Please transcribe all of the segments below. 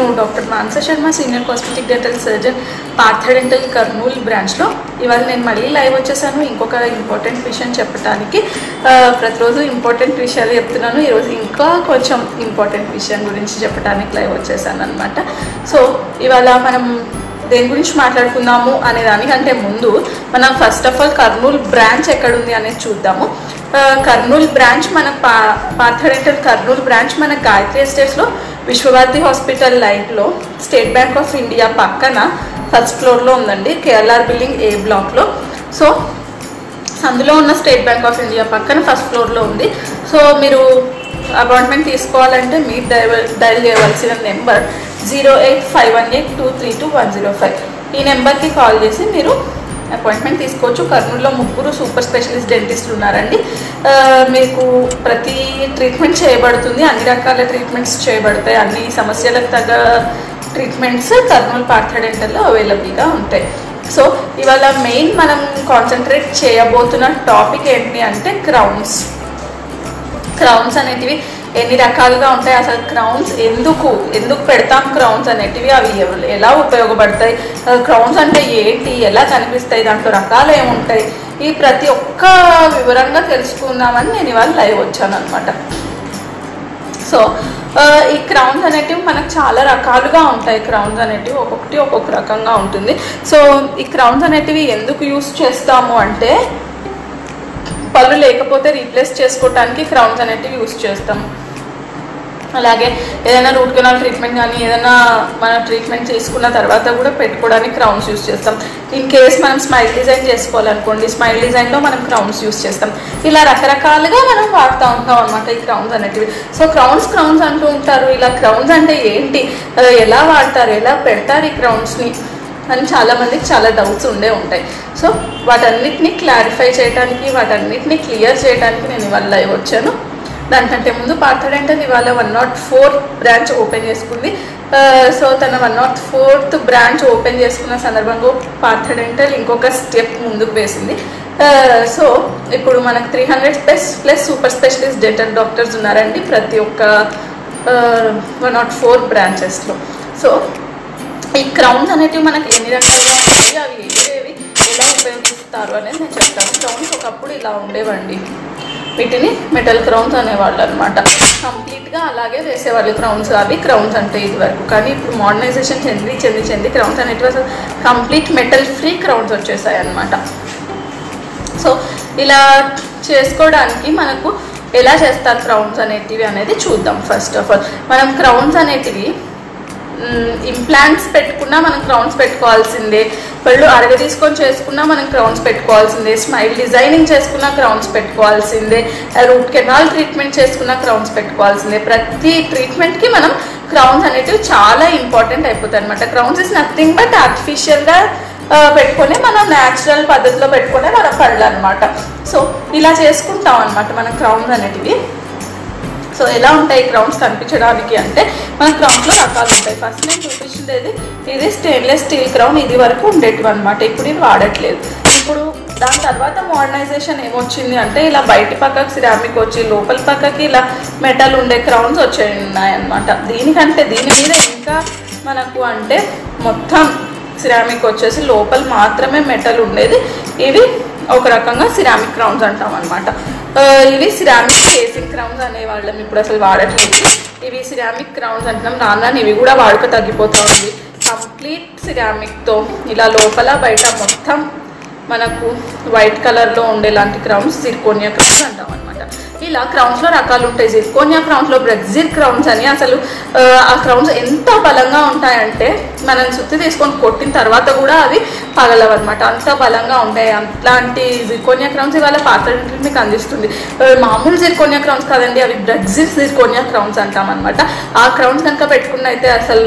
doctor Manasa Sharma senior cosmetic dental surgeon Partha dental Kurnool బ్రాంచ్లో ఇవాళ నేను మళ్ళీ లైవ్ వచ్చేసాను ఇంకొక ఇంపార్టెంట్ విషయం చెప్పడానికి ఆ, ప్రతిరోజు ఇంపార్టెంట్ విషయాలు చెప్తున్నాను ఈరోజు ఇంకా కొంచెం ఇంపార్టెంట్ విషయం గురించి చెప్పడానికి లైవ్ వచ్చేసాను అనమాట సో ఇవాళ మనం దేని గురించి మాట్లాడుకుందాము అనే దానికంటే ముందు మనం first of all Kurnool branch ఎక్కడుంది అనేది చూద్దాము ఆ, కర్నూలు బ్రాంచ్ మన పా పార్థ డెంటల్ కర్నూలు బ్రాంచ్ మన గాయత్రి ఎస్టేట్స్లో విశ్వభారతి హాస్పిటల్ లైన్లో స్టేట్ బ్యాంక్ ఆఫ్ ఇండియా పక్కన ఫస్ట్ ఫ్లోర్లో ఉందండి కేఎల్ఆర్ బిల్డింగ్ ఏ బ్లాక్లో సో అందులో ఉన్న స్టేట్ బ్యాంక్ ఆఫ్ ఇండియా పక్కన ఫస్ట్ ఫ్లోర్లో ఉంది సో మీరు అపాయింట్మెంట్ తీసుకోవాలంటే మీరు డైవల్ డైల్ చేయవలసిన number zero eight five one eight two three two one zero five ఈ నెంబర్కి కాల్ చేసి మీరు అపాయింట్మెంట్ తీసుకోవచ్చు కర్నూలులో ముగ్గురు సూపర్ స్పెషలిస్ట్ డెంటిస్టులు ఉన్నారండి ఆ, మీకు ప్రతి ట్రీట్మెంట్ చేయబడుతుంది అన్ని రకాల ట్రీట్మెంట్స్ చేయబడతాయి అన్ని సమస్యలకు తగ్గ ట్రీట్మెంట్స్ కర్నూలు పార్థ డెంటల్లో అవైలబుల్గా ఉంటాయి సో ఇవాళ మెయిన్ మనం కాన్సన్ట్రేట్ చేయబోతున్న టాపిక్ ఏంటి అంటే క్రౌన్స్ క్రౌన్స్ అనేటివి ఎన్ని రకాలుగా ఉంటాయి అసలు క్రౌన్స్ ఎందుకు ఎందుకు పెడతాం క్రౌన్స్ అనేటివి అవి ఎవ- ఎలా ఉపయోగపడతాయి క్రౌన్స్ అంటే ఏంటి ఎలా కనిపిస్తాయి దాంట్లో రకాలు ఏముంటాయి ఈ ప్రతి ఒక్క వివరంగా తెలుసుకుందామని నేను ఇవాళ లైవ్ వచ్చాను అనమాట సో ఆ, ఈ క్రౌన్స్ అనేటివి మనకు చాలా రకాలుగా ఉంటాయి క్రౌన్స్ అనేటివి ఒక్కొక్కటి ఒక్కొక్క రకంగా ఉంటుంది సో ఈ క్రౌన్స్ అనేటివి ఎందుకు యూస్ చేస్తాము అంటే పళ్ళు లేకపోతే రీప్లేస్ చేసుకోవడానికి క్రౌన్స్ అనేటివి యూస్ చేస్తాం అలాగే ఏదైనా రూట్ కెనాల్ ట్రీట్మెంట్ కానీ ఏదైనా మన ట్రీట్మెంట్ చేసుకున్న తర్వాత కూడా పెట్టుకోవడానికి క్రౌన్స్ యూస్ చేస్తాం ఇన్ కేస్ మనం స్మైల్ డిజైన్ చేసుకోవాలనుకోండి స్మైల్ డిజైన్లో మనం క్రౌన్స్ యూస్ చేస్తాం ఇలా రకరకాలుగా మనం వాడుతూ ఉంటాం అనమాట ఈ క్రౌన్స్ అనేటివి సో క్రౌన్స్ క్రౌన్స్ అంటూ ఉంటారు ఇలా క్రౌన్స్ అంటే ఏంటి ఆ, ఎలా వాడతారు ఎలా పెడతారు ఈ క్రౌన్స్ని అని చాలా మందికి చాలా డౌట్స్ ఉండే ఉంటాయి సో వాటన్నిటిని క్లారిఫై చేయడానికి వాటన్నిటిని క్లియర్ చేయడానికి నేను ఇవాళ లైవ్ వచ్చాను దానికంటే ముందు పార్థ డెంటల్ ఇవాళ one nought four branch open చేసుకుంది ఆ, సో తన one nought fourth branch open చేసుకున్న సందర్భంగా పార్థ డెంటల్ ఇంకొక స్టెప్ ముందుకు వేసింది ఆ, సో ఇప్పుడు మనకు three hundred plus plus super specialist dental doctors ఉన్నారండి ప్రతి ఒక్క వన్ నాట్ ఫోర్ బ్రాంచెస్లో సో ఈ క్రౌన్స్ అనేటివి మనకి ఎన్ని రకాలుగా ఉంటాయి అవి ఏవేవి ఎలా ఉపయోగిస్తారు అనేది నేను చెప్తాను క్రౌన్స్ ఒకప్పుడు ఇలా ఉండేవండి వీటిని మెటల్ క్రౌన్స్ అనేవాళ్ళు అనమాట కంప్లీట్గా అలాగే వేసేవాళ్ళు క్రౌన్స్ అవి క్రౌన్స్ అంటే ఇది వరకు కానీ ఇప్పుడు మోడర్నైజేషన్ చెంది చెంది చెంది క్రౌన్స్ అనేటివి అసలు కంప్లీట్ మెటల్ ఫ్రీ క్రౌన్స్ వచ్చేసాయి అనమాట సో ఇలా చేసుకోవడానికి మనకు ఎలా చేస్తారు క్రౌన్స్ అనేటివి అనేది చూద్దాం ఫస్ట్ ఆఫ్ ఆల్ మనం క్రౌన్స్ అనేటివి ఇంప్లాంట్స్ పెట్టుకున్నా మనం క్రౌన్స్ పెట్టుకోవాల్సిందే పళ్ళు అరగ తీసుకొని చేసుకున్నా మనం క్రౌన్స్ పెట్టుకోవాల్సిందే స్మైల్ డిజైనింగ్ చేసుకున్నా క్రౌన్స్ పెట్టుకోవాల్సిందే రూట్ కెనాల్ ట్రీట్మెంట్ చేసుకున్నా క్రౌన్స్ పెట్టుకోవాల్సిందే ప్రతి ట్రీట్మెంట్కి మనం క్రౌన్స్ అనేటివి చాలా ఇంపార్టెంట్ అయిపోతాయి అనమాట క్రౌన్స్ ఇస్ నథింగ్ బట్ ఆర్టిఫిషియల్గా పెట్టుకొని మనం న్యాచురల్ పద్ధతిలో పెట్టుకునే మన పళ్ళు అనమాట సో ఇలా చేసుకుంటాం అనమాట మన క్రౌన్స్ అనేటివి సో ఎలా ఉంటాయి క్రౌన్స్ కనిపించడానికి అంటే మన క్రౌన్స్లో రకాలు ఉంటాయి ఫస్ట్ నేను చూపించేది ఇది స్టెయిన్లెస్ స్టీల్ క్రౌన్ ఇది వరకు ఉండేటివి అనమాట ఇప్పుడు ఇది వాడట్లేదు ఇప్పుడు దాని తర్వాత మోడర్నైజేషన్ ఏమొచ్చింది అంటే ఇలా బయట పక్కకి సిరామిక్ వచ్చి లోపల పక్కకి ఇలా మెటల్ ఉండే క్రౌన్స్ వచ్చాయి ఉన్నాయన్నమాట దీనికంటే దీని మీద ఇంకా మనకు అంటే మొత్తం సిరామిక్ వచ్చేసి లోపల మాత్రమే మెటల్ ఉండేది ఇవి ఒక రకంగా సిరామిక్ క్రౌన్స్ అంటాం అనమాట ఇవి సిరామిక్ కేసింగ్ క్రౌన్స్ అనేవాళ్ళం ఇప్పుడు అసలు వాడట్లేదు ఇవి సిరామిక్ క్రౌన్స్ అంటున్నాం నాన్న ఇవి కూడా వాడుక తగ్గిపోతూ ఉంది కంప్లీట్ సిరామిక్తో ఇలా లోపల బయట మొత్తం మనకు వైట్ కలర్లో ఉండేలాంటి క్రౌన్స్ జిర్కోనియా క్రౌన్స్ అంటాం అనమాట ఇలా క్రౌన్స్లో రకాలు ఉంటాయి జిర్కోనియా క్రౌన్స్లో బ్రెగ్జిర్ క్రౌన్స్ అని అసలు ఆ, ఆ క్రౌన్స్ ఎంత బలంగా ఉంటాయంటే మనం సుత్తి తీసుకొని కొట్టిన తర్వాత కూడా అవి పగలవన్నమాట అంత బలంగా ఉంటాయి అట్లాంటి జిర్కోనియా క్రౌన్స్ ఇవాళ పాత్ర మీకు అందిస్తుంది ఆ, మామూలు జిర్కోనియా క్రౌన్స్ కాదండి అవి బ్రెగ్జిర్ జిర్కోనియా క్రౌన్స్ అంటాం అనమాట ఆ క్రౌన్స్ కనుక పెట్టుకున్న అయితే అసలు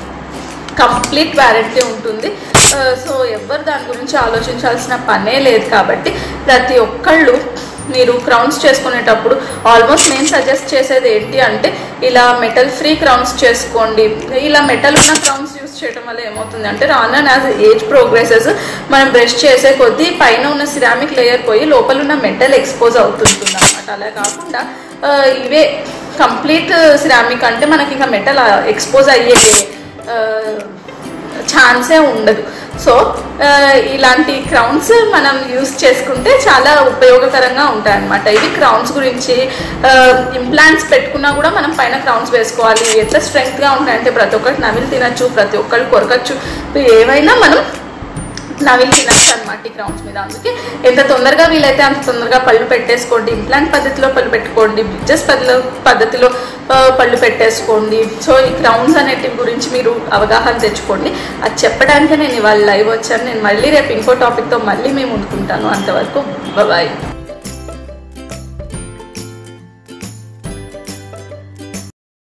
కంప్లీట్ వ్యారంటీ ఉంటుంది ఆ, సో ఎవరు దాని గురించి ఆలోచించాల్సిన పనే లేదు కాబట్టి ప్రతి ఒక్కళ్ళు మీరు క్రౌన్స్ చేసుకునేటప్పుడు ఆల్మోస్ట్ నేను సజెస్ట్ చేసేది ఏంటి అంటే ఇలా మెటల్ ఫ్రీ క్రౌన్స్ చేసుకోండి ఇలా మెటల్ ఉన్న క్రౌన్స్ యూస్ చేయడం వల్ల ఏమవుతుంది అంటే రాను యాజ్ ఏజ్ ప్రోగ్రెసెస్ మనం బ్రష్ చేసే కొద్దీ పైన ఉన్న సిరామిక్ లేయర్ పోయి లోపల ఉన్న మెటల్ ఎక్స్పోజ్ అవుతుంటుంది అనమాట అలా కాకుండా ఆ, ఇవే కంప్లీట్ సిరామిక్ అంటే మనకి ఇంకా మెటల్ ఎక్స్పోజ్ అయ్యే ఛాన్సే ఉండదు సో ఆ, ఇలాంటి క్రౌన్స్ మనం యూస్ చేసుకుంటే చాలా ఉపయోగకరంగా ఉంటాయి అన్నమాట ఇవి క్రౌన్స్ గురించి ఇంప్లాంట్స్ పెట్టుకున్నా కూడా మనం పైన క్రౌన్స్ వేసుకోవాలి ఎట్లా స్ట్రెంగ్త్గా ఉంటాయంటే ప్రతి ఒక్కటి నవిలు తినచ్చు ప్రతి ఒక్కళ్ళు కొరకచ్చు ఏవైనా మనం నవిలు తినచ్చు అనమాట ఈ క్రౌన్స్ మీద అందుకే ఎంత తొందరగా వీలైతే అంత తొందరగా పళ్ళు పెట్టేసుకోండి ఇంప్లాంట్ పద్ధతిలో పళ్ళు పెట్టుకోండి బ్రిడ్జెస్ పద్ధతిలో పద్ధతిలో ఆ, పళ్ళు పెట్టేసుకోండి సో ఈ క్రౌన్స్ అనేటివి గురించి మీరు అవగాహన తెచ్చుకోండి అది చెప్పడానికే నేను ఇవాళ లైవ్ వచ్చాను నేను మళ్ళీ రేపు ఇంకో టాపిక్తో మళ్ళీ మేము ఉంటుకుంటాను అంతవరకు బాయ్